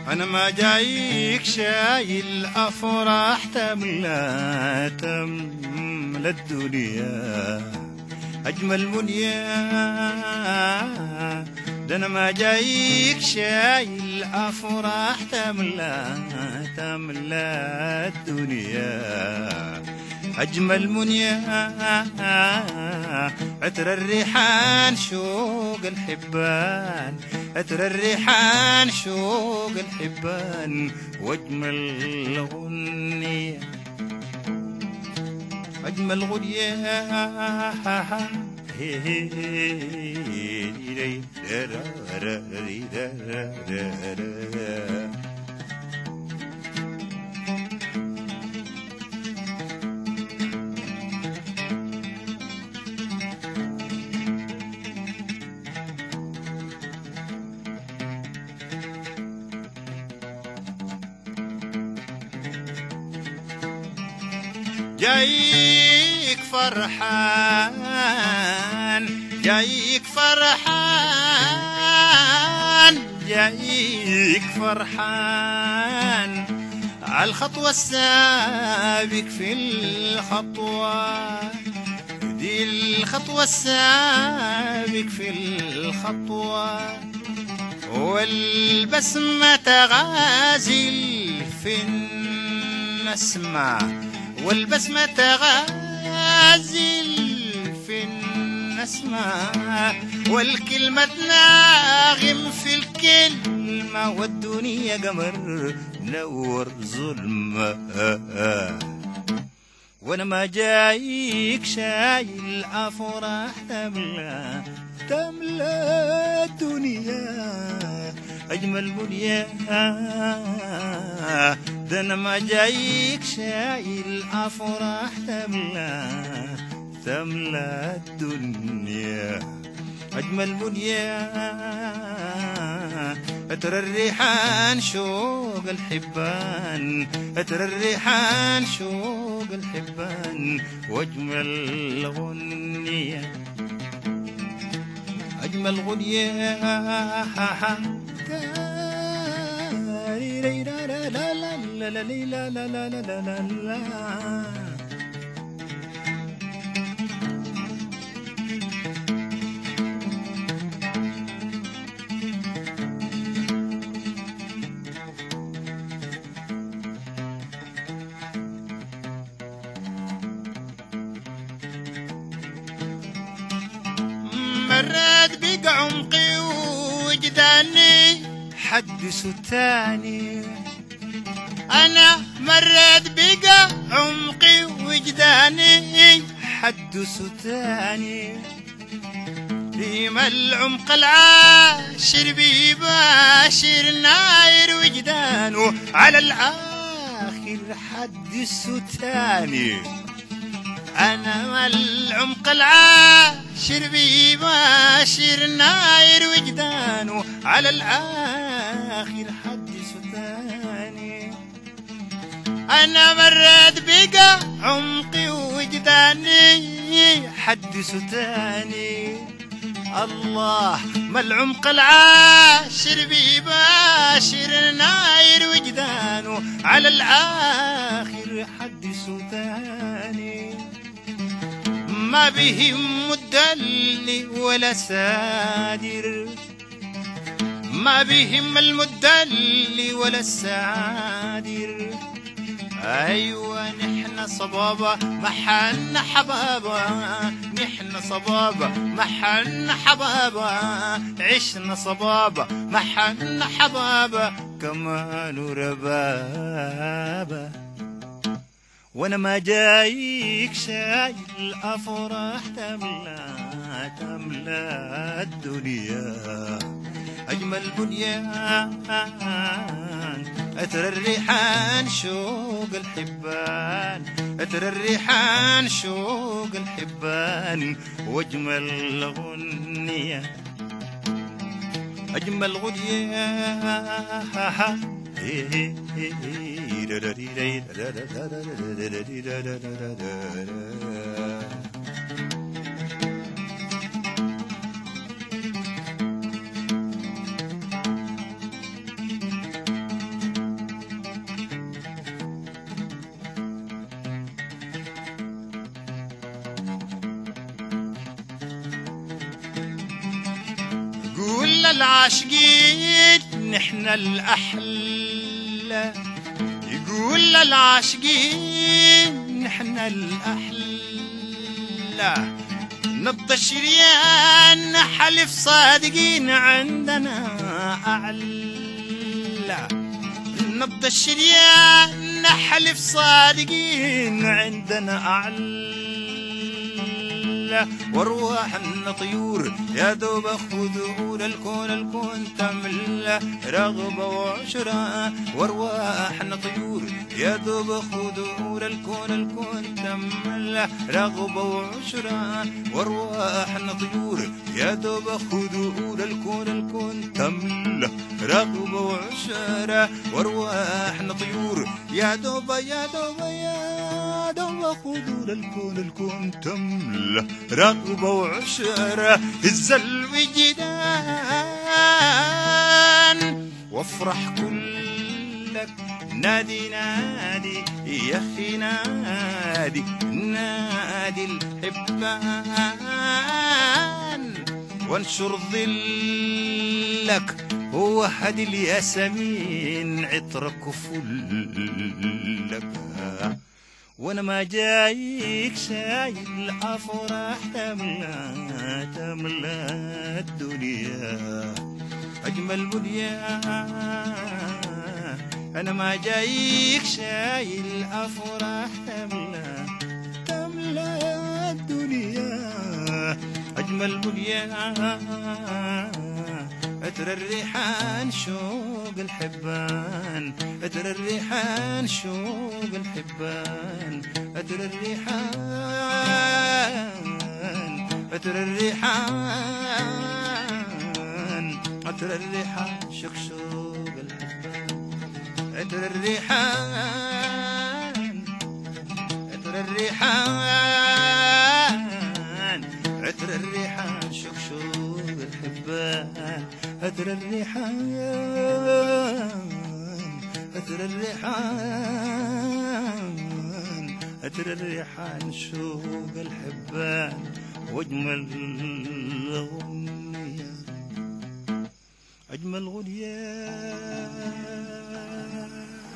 انا ما جايك شايل افراح تملا تملا الدنيا اجمل منيا ده انا ما جايك شايل افراح تملا تملا الدنيا أجمل منيا عطر الريحان شوق الحبان عطر الريحان شوق الحبان وأجمل غنية أجمل غنية جايك فرحان جايك فرحان جايك فرحان عالخطوة السابق في الخطوة دي الخطوة السابق في الخطوة والبسمة غازل في النسمة والبسمة غازل في النسمة والكلمة ناغم في الكلمة والدنيا قمر نور ظلمة وانا ما جايك شايل افراح تملا تملا الدنيا اجمل بنيا ده انا ما جايك شايل افراح تملا تملا الدنيا اجمل بنيا اترى الريحان شوق الحبان اترى الريحان شوق الحبان واجمل غنية اجمل غنية مرات بقى عمقي وجداني حدث تاني انا مريت بقى عمقي وجداني حدث تاني فيما العمق العاشر بيباشر ناير وجدانه على الآخر حدث تاني أنا العمق العاشر بيباشر ناير وجدانه على الآخر حدث ثاني أنا مريت بقى عمقي وجداني حدث ثاني الله ما العمق العاشر بيباشر ناير وجدانه على الآخر حدث ثاني ما بهم مدلي ولا سادر ما بهم المدلي ولا السادر ايوه نحن صبابة محن حبابة نحن صبابة محن حبابة عشنا صبابة محن حبابة كمان ربابة وانا ما جايك شايل افراح تملا تملا الدنيا اجمل بنيان اترى الريحان شوق الحبان اترى الريحان شوق الحبان واجمل غنية اجمل غنية للعاشقين نحن الأحلى يقول للعاشقين نحن الأحلى نبض الشريان حلف صادقين عندنا أعلى نبض الشريان حلف صادقين عندنا أعلى وارواحنا طيور يا دوب خذوا الكون الكون تملا رغبة وعشرة وارواحنا طيور يا دوب خذوا الكون الكون تملا رغبة وعشرة وارواحنا طيور يا دوب خذوا الكون الكون تملا رغبة وعشرة وارواحنا طيور يا دوب يا دوب يا دوب خذوا الكون الكون تملا رغبة وعشرة هز الوجدان وافرح كلك نادي نادي يا أخي نادي نادي الحبان وانشر ظلك هو هدي الياسمين عطرك فلك وانا ما جايك شايل افراح تملا تملا الدنيا اجمل بنيا انا ما جايك شايل افراح تملا تملا الدنيا اجمل بنيا أترى الريحان شوق الحبان أترى الريحان شوق الحبان أترى الريحان أترى الريحان أترى الريحان شوق شوق الحبان أترى الريحان أترى الريحان أترى الريحان شوق شوق الحبان أترى الريحان أترى الريحان أترى الريحان شوق الحبان وأجمل غنية أجمل غنية